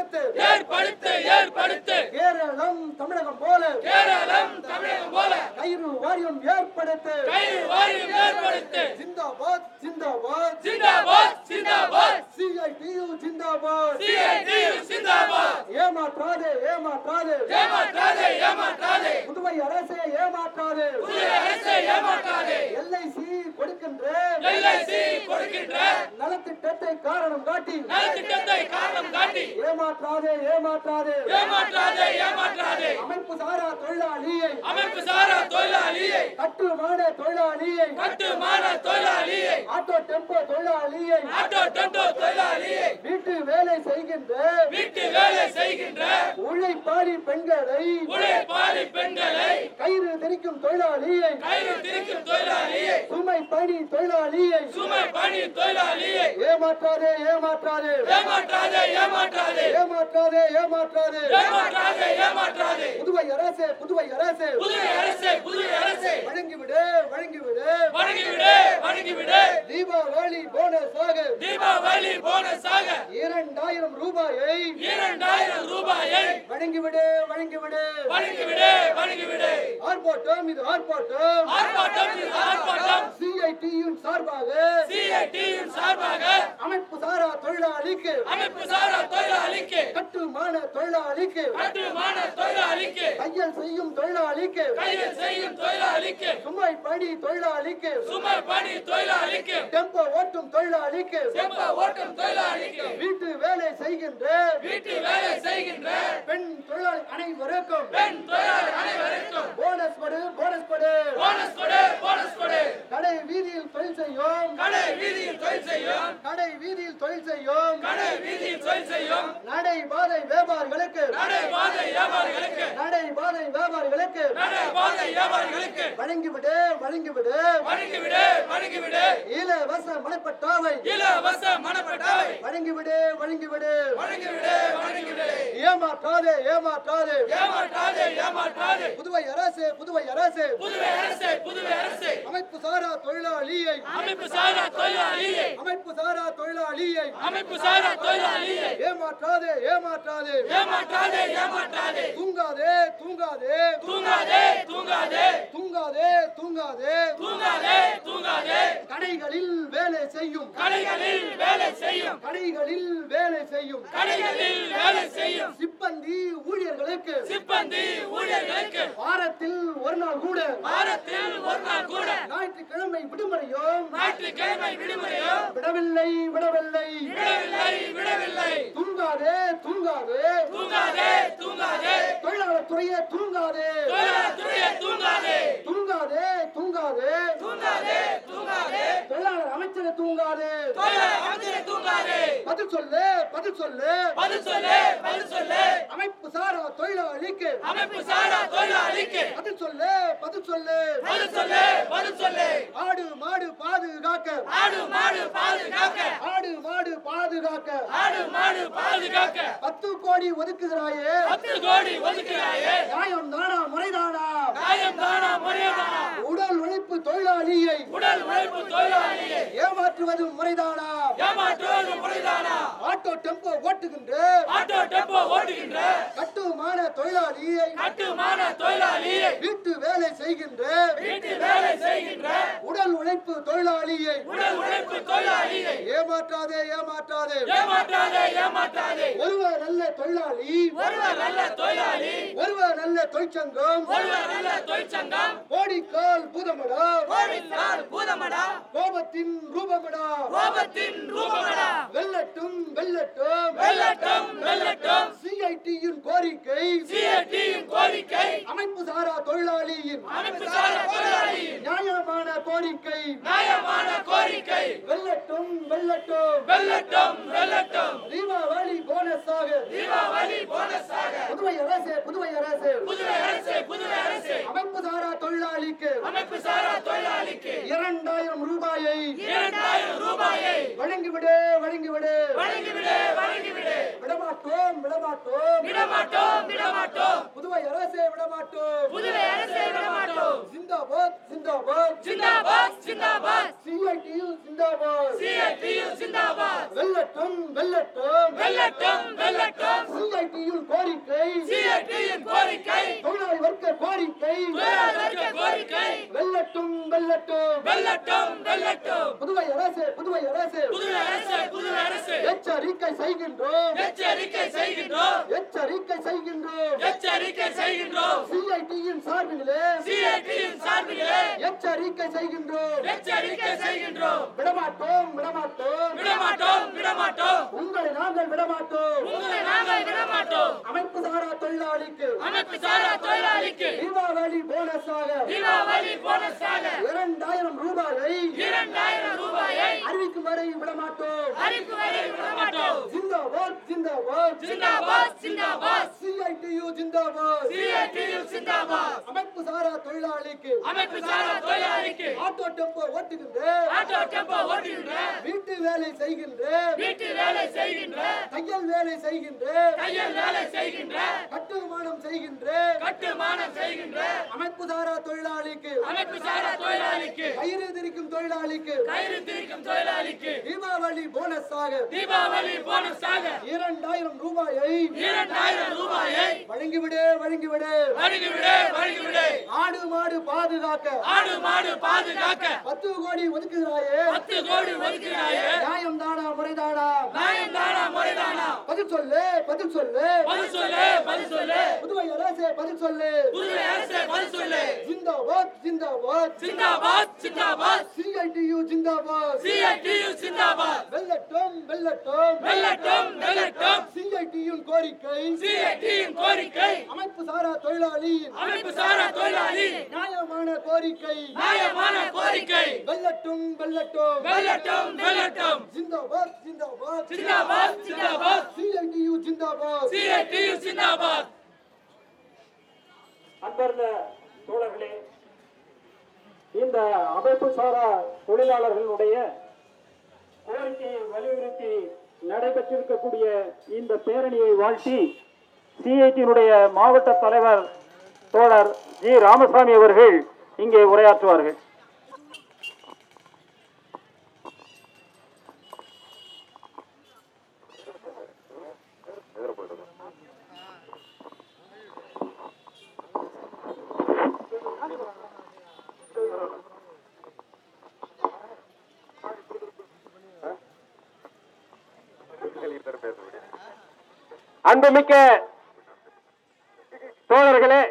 ஏற்படுத்து ஏற்படுத்து ஏற்படுத்து கேரளம் தமிழகம் போல கேரளம் தமிழகம் போல கயிறு வாரியம் ஏற்படுத்து கயிறு வாரியம் ஏற்படுத்து ஜிந்தாபாத் ஜிந்தாபாத் ஜிந்தாபாத் ஜிந்தாபாத் சிஐடியு ஜிந்தாபாத் சிஐடியு ஜிந்தாபாத் ஏமாற்றாதே ஏமாற்றாதே ஏமாற்றாதே ஏமாற்றாதே புதுவை அரசே ஏமாற்றாதே புதிய அரசை ஏமாற்றாதே எல்ஐசி கொடுக்கின்ற எல்ஐசி கொடுக்கின்ற நலத்திட்டத்தை காரணம் காட்டி நலத்திட்டத்தை காரணம் காட்டி ஏமாற்றாதே ஏமாற்றாதே ஏமாற்றாதே ஏமாற்றாதே அமைப்பு சாரா தொழிலாளியை அமைப்பு சாரா தொழிலாளியை கட்டுமான தொழிலாளியை கட்டுமான தொழிலாளியை ஆட்டோ டெம்போ தொழிலாளியை ஆட்டோ டெம்போ தொழிலாளியை வீட்டு வேலை செய்கின்ற வீட்டு வேலை செய்கின்ற உழைப்பாளி பெண்களை உழைப்பாளி பெண்களை கயிறு திரிக்கும் தொழிலாளியை கயிறு திரிக்கும் தொழிலாளியை சுமை பணி தொழிலாளியை சுமை பணி தொழிலாளியை ஏமாற்றாதே ஏமாற்றாதே ஏமாற்றாதே ஏமாற்றாதே ஏமாற்றாதே ஏமாற்றாதே ஏமாற்றாதே ஏமாற்றாதே புதுவை அரசே புதுவை அரசே புதுவை அரசே புதுவை அரசே வழங்கிவிடு வழங்கிவிடு வணங்கிவிடு வணங்கிவிடு தீபாவளி போனஸாக தீபாவளி போனஸாக இரண்டாயிரம் ரூபாயை இரண்டாயிரம் ரூபாயை வழங்கிவிடு வழங்கிவிடு வணங்கிவிடு வணங்கிவிடு ஆர்ப்பாட்டம் இது ஆர்ப்பாட்டம் ஆர்ப்பாட்டம் இது ஆர்ப்பாட்டம் சிஐடியின் சார்பாக சிஐடியின் சார்பாக அமைப்பு சாரா தொழிலாளிக்கு அமைப்பு சாரா தொழிலாளிக்கு கட்டுமான தொழிலாளிக்கு கட்டுமான தொழிலாளிக்கு தையல் செய்யும் தொழிலாளிக்கு கையில் செய்யும் தொழிலாளிக்கு சுமை பணி தொழிலாளிக்கு சுமை பணி தொழிலாளிக்கு டெம்போ ஓட்டும் தொழிலாளிக்கு செம்ப ஓட்டும் தொழிலாளிக்கு வீட்டு வேலை செய்கின்ற வீட்டு வேலை செய்கின்ற பெண் தொழிலாளி அனைவருக்கும் பெண் தொழிலாளி அனைவருக்கும் போனஸ் கொடு போனஸ் கொடு போனஸ் கொடு போனஸ் கொடு கடை வீதியில் தொழில் செய்யும் கடை வீதியில் தொழில் செய்யும் கடை வீதியில் தொழில் செய்யும் கடை வீதியில் தொழில் செய்யும் நடை பாதை வியாபாரிகளுக்கு நடை பாதை வியாபாரிகளுக்கு நடை பாதை வியாபாரிகளுக்கு நடை பாதை வியாபாரிகளுக்கு வழங்கிவிடு வழங்கிவிடு வணங்கிவிடு வணங்கிவிடு இலவச மனப்பட்டாவை இலவச மனப்பட்டாவை வழங்கிவிடு வழங்கிவிடு வணங்கிவிடு வணங்கிவிடு ஏமாற்றாதே ஏமாற்றாதே ஏமாற்றாதே ஏமாற்றாதே புதுவை அரசு புதுவை அரசு புதுவை அரசே புதுவை அரசே அமைப்பு சாரா தொழிலாளியை அமைப்பு சாரா தொழிலாளியை அமைப்பு சாரா தொழிலாளியை அமைப்பு சாரா தொழிலாளியை ஏமாற்றாதே ஏமாற்றாதே ஏமாற்றாதே ஏமாற்றாதே தூங்காதே தூங்காதே தூங்காதே தூங்காதே தூங்காதே தூங்காதே தூங்காதே தூங்காதே கடைகளில் வேலை செய்யும் கடைகளில் வேலை செய்யும் கடைகளில் வேலை செய்யும் கடைகளில் வேலை செய்யும் சிப்பந்தி ஊழியர்களுக்கு சிப்பந்தி ஊழியர்களுக்கு வாரத்தில் ஒரு நாள் கூட வாரத்தில் ஒரு நாள் கூட ஞாயிற்றுக்கிழமை விடுமுறையும் ஞாயிற்றுக்கிழமை விடுமுறையோ விடவில்லை விடவில்லை விடவில்லை விடவில்லை தூங்காதே தூங்காதே தூங்காதே தூங்காதே தொழிலாளர் துறையே தூங்காதே தொழிலாளர் துறையை தூங்காதே தூங்காதே தூங்காதே தூங்காதே தூங்காதே தொழிலாளர் அமைச்சரை தூங்காதே தொழிலாளர் அமைச்சரை தூங்காதே பதில் சொல்லு பதில் சொல்லு பதில் சொல்லு பதில் சொல்லு அமைப்பு சாரா தொழிலாளிக்கு அமைப்பு சாரா தொழிலாளிக்கு பதில் சொல்லு பதில் சொல்லு பதில் சொல்லு பதில் சொல்லு ஆடு மாடு பாதுகாக்க ஆடு மாடு பாதுகாக்க ஆடு மாடு பாதுகாக்க ஆடு மாடு பாதுகாக்க பத்து கோடி ஒதுக்குகிறாயே பத்து கோடி ஒதுக்குறாயே நியாயம் தானா முறைதானா நியாயம் தானா முறையதானா உடல் உழைப்பு தொழிலாளியை உடல் உழைப்பு தொழிலாளியை ஏமாற்றுவது முறைதானா ஏமாற்றுவது முறைதானா ஆட்டோ டெம்போ ஓட்டுகின்ற ஆட்டோ டெம்போ ஓட்டுகின்ற கட்டுமான தொழிலாளியை கட்டுமான தொழிலாளியை வீட்டு வேலை செய்கின்ற வீட்டு வேலை செய்கின்ற உடல் உழைப்பு தொழிலாளியை உடல் உழைப்பு தொழிலாளியை ஏமாற்றாதே ஏமாற்றாதே ஏமாற்றாதே ஏமாற்றாதே ஒருவர் நல்ல தொழிலாளி ஒருவர் நல்ல தொழிலாளி ஒருவர் நல்ல தொழிற்சங்கம் ஒருவர் நல்ல தொழிற்சங்கம் கோடிக்கால் பூதமடா கோவிந்தால் பூதமடா கோபத்தின் ரூபமடா கோபத்தின் ரூபமடா வெல்லட்டும் வெல்லட்டும் வெல்லட்டும் வெல்லட்டும் சிஐடியின் கோரிக்கை சிஐடியின் கோரிக்கை அமைப்பு சாரா தொழிலாளியின் அமைப்பு சாரா தொழிலாளியின் நியாயமான கோரிக்கை நியாயமான கோரிக்கை வெல்லட்டும் வெல்லட்டும் வெல்லட்டும் வெல்லட்டும் தீபாவளி போனஸாக தீபாவளி போனஸாக புதுவை அரசு புதுவை அரசு புதுவை அரசு புதுவை அரசு அமைப்பு சாரா தொழிலாளிக்கு அமைப்பு சாரா தொழிலாளிக்கு இரண்டாயிரம் ரூபாயை இரண்டாயிரம் ரூபாயை வழங்கிவிடு வழங்கிவிடு வழங்கிவிடு வழங்கிவிடு விடமாட்டோம் விடமாட்டோம் விடமாட்டோம் விடமாட்டோம் புதுவை அரசே விடமாட்டோம் புதுவை அரசை விடமாட்டோம் சிந்தாபாத் சிந்தாபாத் ஜிந்தாபாத் ஜிந்தாபாத் சிஐடியு சிந்தாபாத் சிஐடியு ஜிந்தாபாத் வெல்லட்டும் வெல்லட்டும் வெல்லட்டும் வெல்லட்டும் செய்கின்றோம் எச்சரிக்கை செய்கின்றோம் எச்சரிக்கை செய்கின்றோம் எச்சரிக்கை செய்கின்றோம் சிஐடியின் சார்பிலே சிஐடியின் சார்பிலே எச்சரிக்கை செய்கின்றோம் எச்சரிக்கை செய்கின்றோம் விடமாட்டோம் விடமாட்டோம் விடமாட்டோம் விடமாட்டோம் உங்களை நாங்கள் விடமாட்டோம் உங்களை நாங்கள் விடமாட்டோம் அமைப்பு சாரா தொழிலாளிக்கு அமைப்பு சாரா தொழிலாளிக்கு தீபாவளி போனஸாக தீபாவளி போனஸாக இரண்டாயிரம் ரூபாயை இரண்டாயிரம் ரூபாயை அறிவிக்கும் வரை விடமாட்டோம் அறிவிப்பு வரை விடமாட்டோம் ஜிந்தாபாத் ஜிந்தாபாத் ஜிந்தாபாத் ஜிந்தாபாத் சிஐடியு ஜிந்தாபாத் சிஐடியு ஜிந்தாபாத் அமைப்பு சாரா தொழிலாளிக்கு அமைப்பு சாரா தொழிலாளிக்கு ஆட்டோ டெம்போ ஓட்டுகின்ற ஆட்டோ டெம்போ ஓட்டுகின்ற வீட்டு வேலை செய்கின்ற வீட்டு வேலை செய்கின்ற தையல் வேலை செய்கின்ற தையல் வேலை செய்கின்ற கட்டுமானம் செய்கின்ற கட்டுமானம் செய்கின்ற அமைப்பு சாரா தொழிலாளிக்கு அமைப்பு சாரா தொழிலாளிக்கு கயிறு திரிக்கும் தொழிலாளிக்கு கயிறு திரிக்கும் தொழிலாளிக்கு தீபாவளி போனஸாக தீபாவளி போனஸாக இரண்டாயிரம் ரூபாயை இரண்டாயிரம் ரூபாயை வழங்கிவிடு வழங்கிவிடு வழங்கிவிடு வழங்கிவிடு ஆடு மாடு பாதுகாக்க ஆடு மாடு பாதுகாக்க பத்து கோடி ஒதுக்குகிறாயே பத்து கோடி ஒதுக்கிறாயே நியாயம் தானா முறைதானா நியாயம் தானா முறைதானா பதில் சொல்லு பதில் சொல்லு பதில் சொல்லு பதில் சொல்லு புதுவை அரசே பதில் சொல்லு புதுவை அரசு பதில் சொல்லு ஜிந்தாபாத் ஜிந்தாபாத் ஜிந்தாபாத் ஜிந்தாபாத் சிஐடியு ஜிந்தாபாத் சிஐடியு ஜிந்தாபாத் வெல்லட்டும் வெல்லட்டும் வெல்லட்டும் வெல்லட்டும் சிஐடியின் கோரிக்கை சிஐடியின் கோரிக்கை அமைப்பு சாரா தொழிலாளியின் அமைப்பு சாரா தொழிலாளி நியாயமான கோரிக்கை நியாயமான கோரிக்கை வெல்லட்டும் வெல்லட்டும் வெல்லட்டும் வெல்லட்டும் ஜிந்தாபாத் ஜிந்தாபாத் ஜிந்தாபாத் ஜிந்தாபாத் சிஐடியு ஜிந்தாபாத் சிஐடியு ஜிந்தாபாத் அன்பர்ந்த தோழர்களே இந்த அமைப்பு சாரா தொழிலாளர்களுடைய கோரிக்கையை வலியுறுத்தி நடைபெற்றிருக்கக்கூடிய இந்த பேரணியை வாழ்த்தி சிஐடியினுடைய மாவட்ட தலைவர் தோழர் ஜி ராமசாமி அவர்கள் இங்கே உரையாற்றுவார்கள் அன்புமிக்க தோழர்களே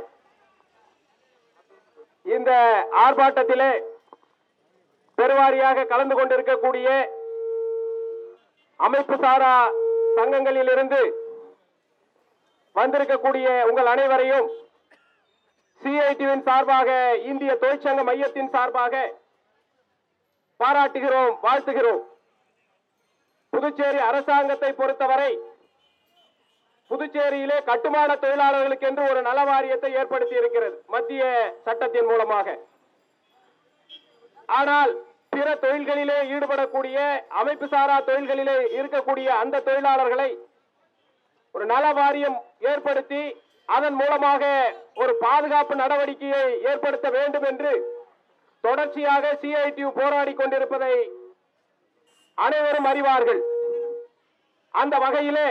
இந்த ஆர்ப்பாட்டத்திலே பெருவாரியாக கலந்து கொண்டிருக்கக்கூடிய அமைப்பு சாரா சங்கங்களிலிருந்து வந்திருக்கக்கூடிய உங்கள் அனைவரையும் சிஐடிவின் சார்பாக இந்திய தொழிற்சங்க மையத்தின் சார்பாக பாராட்டுகிறோம் வாழ்த்துகிறோம் புதுச்சேரி அரசாங்கத்தை பொறுத்தவரை புதுச்சேரியிலே கட்டுமான தொழிலாளர்களுக்கு என்று ஒரு நல வாரியத்தை ஏற்படுத்தி இருக்கிறது மத்திய சட்டத்தின் மூலமாக ஆனால் பிற தொழில்களிலே ஈடுபடக்கூடிய அமைப்பு சாரா தொழில்களிலே இருக்கக்கூடிய அந்த தொழிலாளர்களை ஒரு நல வாரியம் ஏற்படுத்தி அதன் மூலமாக ஒரு பாதுகாப்பு நடவடிக்கையை ஏற்படுத்த வேண்டும் என்று தொடர்ச்சியாக சிஐடியு போராடி கொண்டிருப்பதை அனைவரும் அறிவார்கள் அந்த வகையிலே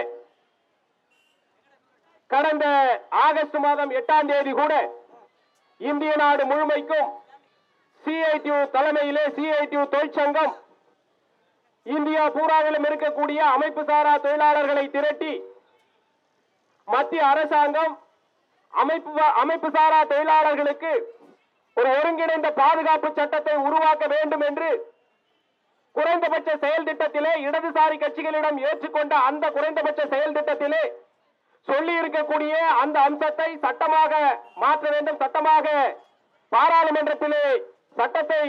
கடந்த ஆகஸ்ட் மாதம் எட்டாம் தேதி கூட இந்திய நாடு முழுமைக்கும் சிஐடியு தலைமையிலே சிஐடியு தொழிற்சங்கம் இந்தியா பூராவிலும் இருக்கக்கூடிய அமைப்பு சாரா தொழிலாளர்களை திரட்டி மத்திய அரசாங்கம் அமைப்பு அமைப்பு சாரா தொழிலாளர்களுக்கு ஒரு ஒருங்கிணைந்த பாதுகாப்பு சட்டத்தை உருவாக்க வேண்டும் என்று குறைந்தபட்ச செயல் திட்டத்திலே இடதுசாரி கட்சிகளிடம் ஏற்றுக்கொண்ட அந்த குறைந்தபட்ச செயல் திட்டத்திலே சொல்லி இருக்கக்கூடிய அந்த அம்சத்தை சட்டமாக மாற்ற வேண்டும் சட்டமாக பாராளுமன்றத்திலே சட்டத்தை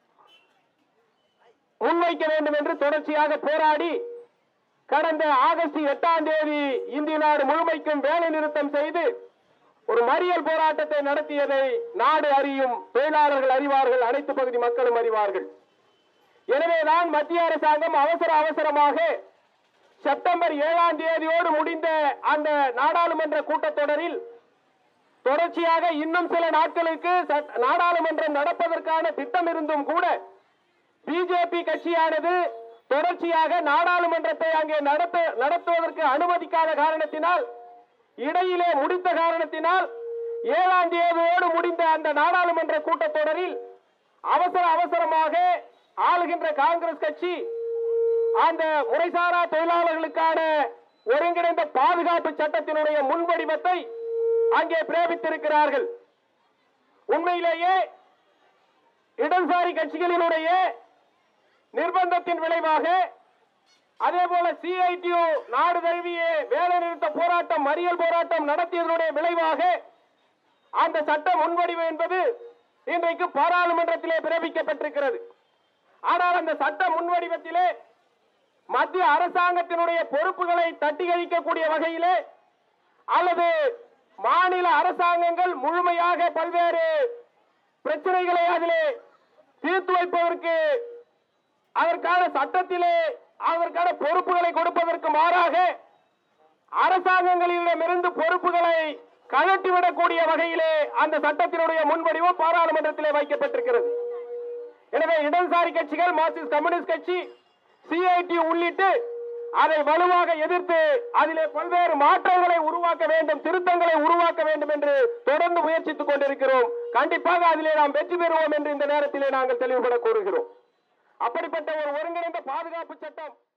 முன்வைக்க வேண்டும் என்று தொடர்ச்சியாக போராடி கடந்த ஆகஸ்ட் எட்டாம் தேதி இந்திய நாடு முழுமைக்கும் வேலை நிறுத்தம் செய்து ஒரு மறியல் போராட்டத்தை நடத்தியதை நாடு அறியும் தொழிலாளர்கள் அறிவார்கள் அனைத்து பகுதி மக்களும் அறிவார்கள் எனவேதான் மத்திய அரசாங்கம் அவசர அவசரமாக செப்டம்பர் ஏழாம் தேதியோடு முடிந்த அந்த நாடாளுமன்ற கூட்டத்தொடரில் தொடர்ச்சியாக இன்னும் சில நாட்களுக்கு சட்- நாடாளுமன்றம் நடப்பதற்கான திட்டம் இருந்தும் கூட பிஜேபி கட்சியானது தொடர்ச்சியாக நாடாளுமன்றத்தை அங்கே நடத்த நடத்துவதற்கு அனுமதிக்காத காரணத்தினால் இடையிலே முடித்த காரணத்தினால் ஏழாம் தேதியோடு முடிந்த அந்த நாடாளுமன்ற கூட்டத்தொடரில் அவசர அவசரமாக ஆளுகின்ற காங்கிரஸ் கட்சி அந்த முறைசாரா தொழிலாளர்களுக்கான ஒருங்கிணைந்த பாதுகாப்பு சட்டத்தினுடைய முன்வடிவத்தை அங்கே பிரேபித்திருக்கிறார்கள் உண்மையிலேயே இடதுசாரி கட்சிகளினுடைய நிர்பந்தத்தின் விளைவாக அதே போல சிஐடியு நாடு தழுவிய வேலை நிறுத்த போராட்டம் மறியல் போராட்டம் நடத்தியதனுடைய விளைவாக அந்த சட்ட முன்வடிவு என்பது இன்றைக்கு பாராளுமன்றத்திலே பிறப்பிக்கப்பட்டிருக்கிறது ஆனால் அந்த சட்ட முன்வடிவத்திலே மத்திய அரசாங்கத்தினுடைய பொறுப்புகளை தட்டி கழிக்கக்கூடிய வகையிலே அல்லது மாநில அரசாங்கங்கள் முழுமையாக பல்வேறு பிரச்சனைகளை அதிலே தீர்த்து வைப்பதற்கு அதற்கான சட்டத்திலே அதற்கான பொறுப்புகளை கொடுப்பதற்கு மாறாக அரசாங்கங்களிடமிருந்து பொறுப்புகளை கழட்டிவிடக்கூடிய வகையிலே அந்த சட்டத்தினுடைய முன்வடிவு பாராளுமன்றத்திலே வைக்கப்பட்டிருக்கிறது எனவே இடதுசாரி கட்சிகள் மார்க்சிஸ்ட் கம்யூனிஸ்ட் கட்சி சிஐடி உள்ளிட்டு அதை வலுவாக எதிர்த்து அதிலே பல்வேறு மாற்றங்களை உருவாக்க வேண்டும் திருத்தங்களை உருவாக்க வேண்டும் என்று தொடர்ந்து முயற்சித்துக் கொண்டிருக்கிறோம் கண்டிப்பாக அதிலே நாம் வெற்றி பெறுவோம் என்று இந்த நேரத்திலே நாங்கள் தெளிவுபட கூறுகிறோம் அப்படிப்பட்ட ஒரு ஒருங்கிணைந்த பாதுகாப்பு சட்டம்